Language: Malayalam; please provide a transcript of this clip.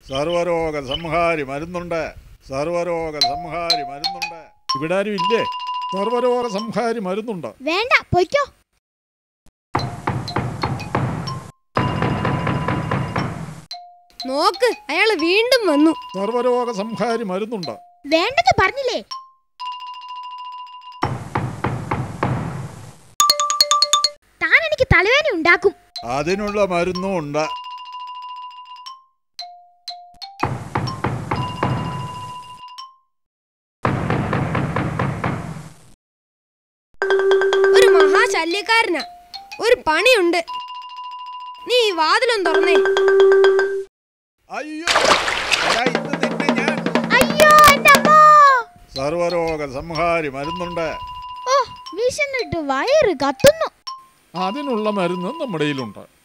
സർവരോഗ സംഹാരി മരുന്നുണ്ട് സർവരോഗ സംഹാരി മരുന്നുണ്ട് ഇവിടെ ആരും ഇല്ലേ സർവരോഗ സംഹാരി മരുന്നുണ്ട് വേണ്ട പൊയ്ക്കോ നോക്ക് അയാള് വീണ്ടും വന്നു സർവരോഗ സംഹാരി മരുന്നുണ്ട് വേണ്ടെന്ന് പറഞ്ഞില്ലേ താൻ എനിക്ക് തലവേദന ഉണ്ടാക്കും അതിനുള്ള മരുന്നും ഉണ്ട് ഒരു മഹാശല്യക്കാരനാ ഒരു പണിയുണ്ട് നീ ഈ വാതിലൊന്ന് തുറന്നേ അയ്യോ എടാ, ഇന്ന് നിന്നെ ഞാൻ അയ്യോ എന്റെ അമ്മോ സർവരോഗ സംഹാരി മരുന്നുണ്ട് ഓ വിശന്നിട്ട് വയറ് കത്തുന്നു അതിനുള്ള മരുന്ന് നമ്മുടെ കയ്യിലുണ്ട്